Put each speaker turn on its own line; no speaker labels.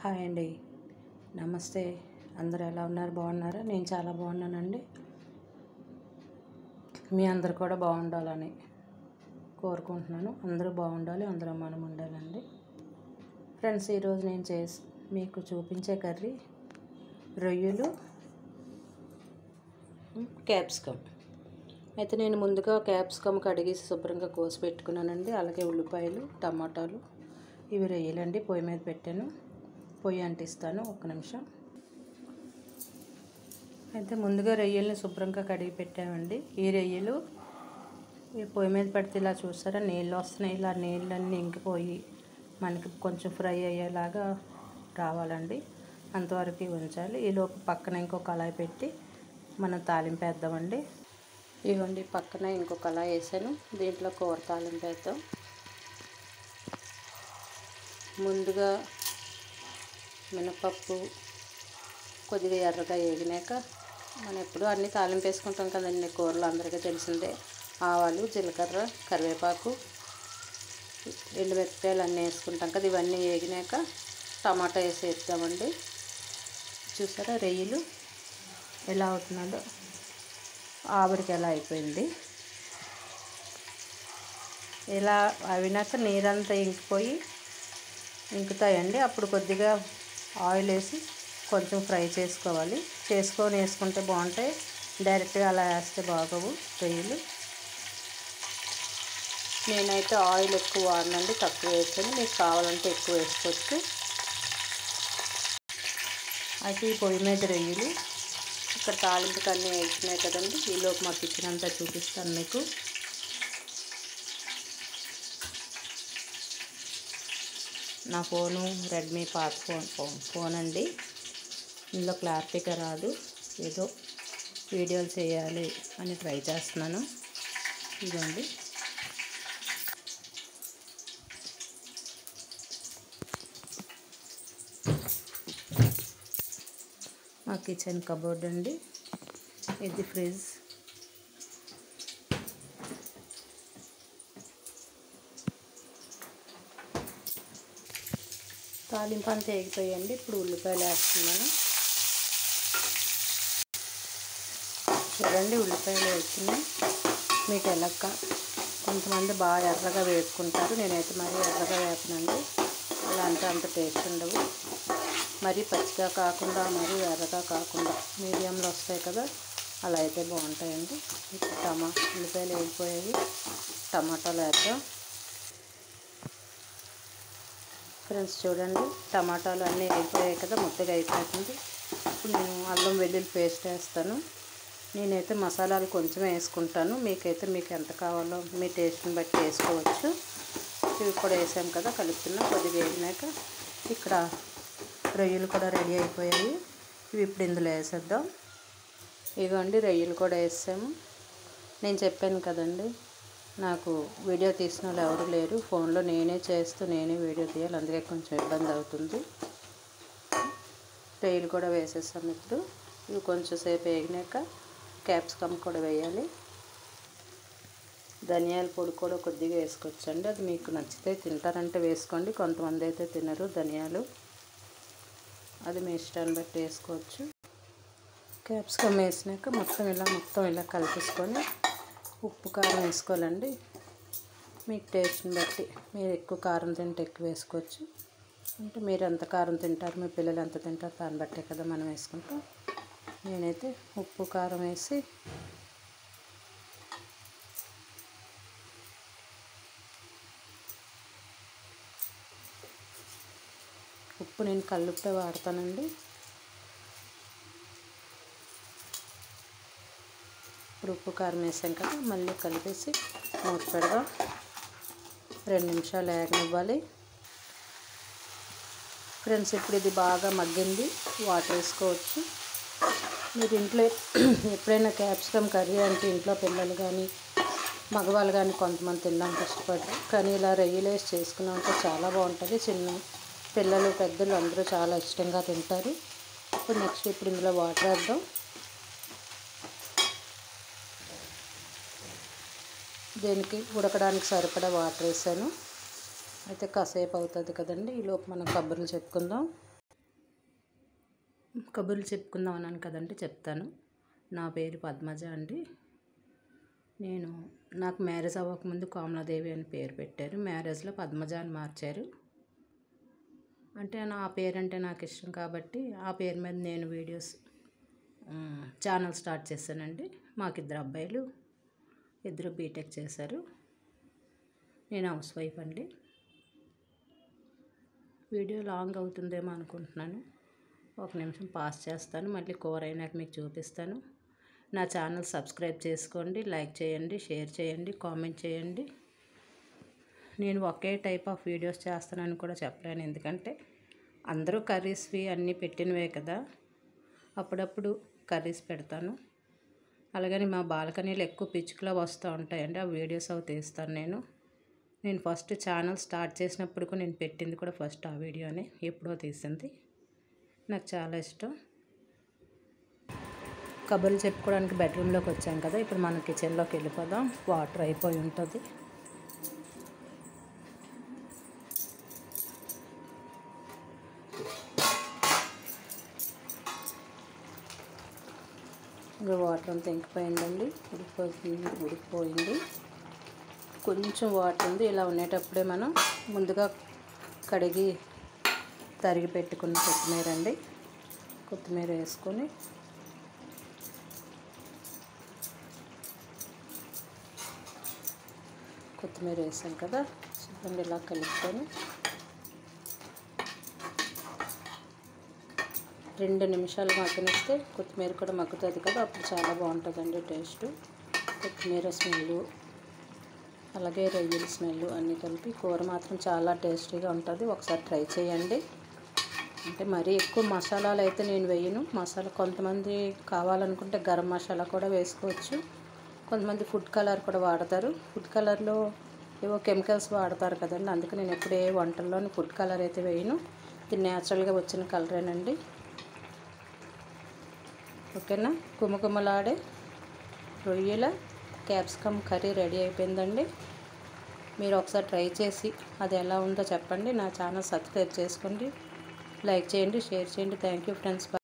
hi అండి నమస్తే అందరూ ఎలా ఉన్నారు బాగున్నారా నేను చాలా బాగున్నానండి మీ అందరు కూడా బాగుండాలని కోరుకుంటున్నాను అందరూ బాగుండాలి అందరూ మనం ఉండాలండి ఫ్రెండ్స్ ఈరోజు నేను చేసి మీకు చూపించే కర్రీ రొయ్యలు క్యాప్సికమ్ అయితే నేను ముందుగా క్యాప్సికమ్ కడిగి శుభ్రంగా కోసి పెట్టుకున్నానండి అలాగే ఉల్లిపాయలు టమాటాలు ఇవి రొయ్యలండి పొయ్యి మీద పెట్టాను పొయ్యి అంటిస్తాను ఒక్క నిమిషం అయితే ముందుగా రొయ్యల్ని శుభ్రంగా కడిగి పెట్టామండి ఈ రొయ్యలు ఈ పొయ్యి మీద పెడితే ఇలా చూస్తారా నీళ్ళు వస్తున్నాయి ఇలా నీళ్ళన్నీ ఇంకిపోయి మనకి కొంచెం ఫ్రై అయ్యేలాగా రావాలండి అంతవరకు ఉంచాలి ఈలోపు పక్కన ఇంకో కళాయి పెట్టి మనం తాలింపు వేద్దామండి ఇవ్వండి పక్కన ఇంకో కళాయి వేసాను దీంట్లో కూర తాలింపు వేద్దాం ముందుగా మినపప్పు కొద్దిగా ఎర్రగా వేగినాక మనం ఎప్పుడు అన్నీ తాలింపు వేసుకుంటాం కదండి కూరలు అందరికీ తెలిసిందే ఆవాలు జీలకర్ర కరివేపాకు ఎండుమిరపకాయలు అన్నీ వేసుకుంటాం కదా ఇవన్నీ వేగినాక టమాటా వేసి వేస్తామండి చూసారా రొయ్యలు ఎలా అవుతున్నాడో ఆవిడికి ఎలా అయిపోయింది ఇలా అవినాక నీరంతా ఇంకిపోయి ఇంకుతాయండి అప్పుడు కొద్దిగా ఆయిల్ వేసి కొంచెం ఫ్రై చేసుకోవాలి చేసుకొని వేసుకుంటే బాగుంటాయి డైరెక్ట్గా అలా వేస్తే బాగోవు రొయ్యలు నేనైతే ఆయిల్ ఎక్కువ వాడనండి తక్కువ వేసాను మీకు కావాలంటే ఎక్కువ వేసుకోవచ్చు అయితే ఈ పొయ్యి మీద రొయ్యలు ఇక్కడ తాలింపుకి అన్నీ వేసినాయి కదండి ఈలోపు మా కిచెన్ అంతా చూపిస్తాను మీకు నా ఫోను రెడ్మీ పాత ఫోన్ ఫోన్ ఫోన్ అండి ఇందులో క్లారిటీగా రాదు ఏదో వీడియోలు చేయాలి అని ట్రై చేస్తున్నాను ఇదండి మా కిచెన్ కబోర్డ్ అండి ఇది ఫ్రిడ్జ్ తాలింపు అంతా ఎగిపోయండి ఇప్పుడు ఉల్లిపాయలు వేస్తున్నాను చూడండి ఉల్లిపాయలు వేస్తున్నాయి మీకు ఎలా కొంతమంది బాగా ఎర్రగా వేపుకుంటారు నేనైతే మరీ ఎర్రగా వేపనండి అలా అంటే అంత టేస్ట్ ఉండవు మరీ పచ్చిగా కాకుండా మరీ ఎర్రగా కాకుండా మీడియంలో వస్తాయి కదా అలా అయితే బాగుంటాయండి ఇప్పుడు టమా ఉల్లిపాయలు వేగిపోయేవి టమాటాలు వేద్దాం ఫ్రెండ్స్ చూడండి టమాటాలు అన్నీ అయిపోయాయి కదా ముద్దగా అయిపోతుంది ఇప్పుడు నేను అల్లం వెల్లుల్లి పేస్ట్ వేస్తాను నేనైతే మసాలాలు కొంచెం వేసుకుంటాను మీకైతే మీకు ఎంత కావాలో మీ టేస్ట్ని బట్టి వేసుకోవచ్చు ఇవి కూడా వేసాం కదా కలుపుతున్నాం కొద్దిగా వేగినాక ఇక్కడ రొయ్యలు కూడా రెడీ అయిపోయాయి ఇవి ఇప్పుడు ఇందులో వేసేద్దాం ఇవ్వండి రొయ్యలు కూడా వేసాము నేను చెప్పాను కదండి నాకు వీడియో తీసిన వాళ్ళు ఎవరు లేరు ఫోన్లో నేనే చేస్తూ నేనే వీడియో తీయాలి అందుకే కొంచెం ఇబ్బంది అవుతుంది రొయ్యలు కూడా వేసేసాం ఇప్పుడు ఇవి కొంచెం సేపు వేగినాక క్యాప్సికమ్ కూడా వేయాలి ధనియాల పొడి కూడా కొద్దిగా వేసుకోవచ్చండి అది మీకు నచ్చితే తింటారంటే వేసుకోండి కొంతమంది అయితే తినరు ధనియాలు అది మీ ఇష్టాన్ని బట్టి వేసుకోవచ్చు క్యాప్సికమ్ వేసినాక మొత్తం ఇలా మొత్తం ఇలా కలిపేసుకొని ఉప్పు కారం వేసుకోవాలండి మీకు టేస్ట్ని బట్టి మీరు ఎక్కువ కారం తింటే ఎక్కువ వేసుకోవచ్చు అంటే మీరు ఎంత కారం తింటారు మీ పిల్లలు ఎంత తింటారు దాన్ని బట్టే కదా మనం వేసుకుంటాం నేనైతే ఉప్పు కారం వేసి ఉప్పు నేను కల్లుప్పే వాడతానండి ఇప్పుడు ఉప్పు కారం వేసాం కదా మళ్ళీ కలిపేసి మూత పెడదాం రెండు నిమిషాలు వేగనివ్వాలి ఫ్రెండ్స్ ఇప్పుడు ఇది బాగా మగ్గింది వాటర్ వేసుకోవచ్చు మీరు ఇంట్లో ఎప్పుడైనా క్యాప్సికమ్ కర్రీ అంటే ఇంట్లో పిల్లలు కానీ మగవాళ్ళు కానీ కొంతమంది తినడానికి ఇష్టపడరు కానీ ఇలా రొయ్యలు వేసి చేసుకున్నామంటే చాలా బాగుంటుంది చిన్న పిల్లలు పెద్దలు అందరూ చాలా ఇష్టంగా తింటారు ఇప్పుడు నెక్స్ట్ ఇప్పుడు ఇందులో వాటర్ వేద్దాం దీనికి ఉడకడానికి సరిపడా వాటర్ వేసాను అయితే కాసేపు అవుతుంది కదండి ఈలోపు మనం కబుర్లు చెప్పుకుందాం కబుర్లు చెప్పుకుందాం అన్నాను కదండి చెప్తాను నా పేరు పద్మజ అండి నేను నాకు మ్యారేజ్ అవ్వకముందు కోమలాదేవి అని పేరు పెట్టారు మ్యారేజ్లో పద్మజ అని మార్చారు అంటే నా పేరు అంటే నాకు ఇష్టం కాబట్టి ఆ పేరు మీద నేను వీడియోస్ ఛానల్ స్టార్ట్ చేశానండి మాకు ఇద్దరు అబ్బాయిలు ఇద్దరు బీటెక్ చేశారు నేను హౌస్ వైఫ్ అండి వీడియో లాంగ్ అవుతుందేమో అనుకుంటున్నాను ఒక నిమిషం పాస్ చేస్తాను మళ్ళీ కూర అయినాక మీకు చూపిస్తాను నా ఛానల్ సబ్స్క్రైబ్ చేసుకోండి లైక్ చేయండి షేర్ చేయండి కామెంట్ చేయండి నేను ఒకే టైప్ ఆఫ్ వీడియోస్ చేస్తానని కూడా చెప్పలేను ఎందుకంటే అందరూ కర్రీస్వి అన్నీ పెట్టినవే కదా అప్పుడప్పుడు కర్రీస్ పెడతాను అలాగని మా బాల్కనీలో ఎక్కువ పిచ్చుకలు వస్తూ ఉంటాయండి ఆ వీడియోస్ అవి తీస్తాను నేను నేను ఫస్ట్ ఛానల్ స్టార్ట్ చేసినప్పుడు కూడా నేను పెట్టింది కూడా ఫస్ట్ ఆ వీడియోనే ఎప్పుడో తీసింది నాకు చాలా ఇష్టం కబుర్లు చెప్పుకోవడానికి బెడ్రూమ్లోకి వచ్చాం కదా ఇప్పుడు మన కిచెన్లోకి వెళ్ళిపోదాం వాటర్ అయిపోయి ఉంటుంది ఇంకా వాటర్ అంతా ఇంకిపోయిందండి ఉడికిపోయింది ఉడికిపోయింది కొంచెం వాటర్ ఉంది ఇలా ఉండేటప్పుడే మనం ముందుగా కడిగి తరిగి పెట్టుకున్న కొత్తిమీర అండి కొత్తిమీర వేసుకొని కొత్తిమీర వేసాం కదా చూడండి ఇలా కలుపుకొని రెండు నిమిషాలు మగ్గనిస్తే కొత్తిమీర కూడా మగ్గుతుంది కదా అప్పుడు చాలా బాగుంటుందండి టేస్ట్ కొత్తిమీర స్మెల్ అలాగే రొయ్యల స్మెల్ అన్నీ కలిపి కూర మాత్రం చాలా టేస్టీగా ఉంటుంది ఒకసారి ట్రై చేయండి అంటే మరీ ఎక్కువ మసాలాలు అయితే నేను వేయను మసాలా కొంతమంది కావాలనుకుంటే గరం మసాలా కూడా వేసుకోవచ్చు కొంతమంది ఫుడ్ కలర్ కూడా వాడతారు ఫుడ్ కలర్లో ఏవో కెమికల్స్ వాడతారు కదండి అందుకే నేను ఎప్పుడు ఏ వంటల్లోని ఫుడ్ కలర్ అయితే వేయను ఇది న్యాచురల్గా వచ్చిన కలరేనండి ఓకేనా కుమ్మకుమ్మలాడే రొయ్యల క్యాప్సికమ్ కర్రీ రెడీ అయిపోయిందండి మీరు ఒకసారి ట్రై చేసి అది ఎలా ఉందో చెప్పండి నా ఛానల్ సబ్స్క్రైబ్ చేసుకోండి లైక్ చేయండి షేర్ చేయండి థ్యాంక్ యూ ఫ్రెండ్స్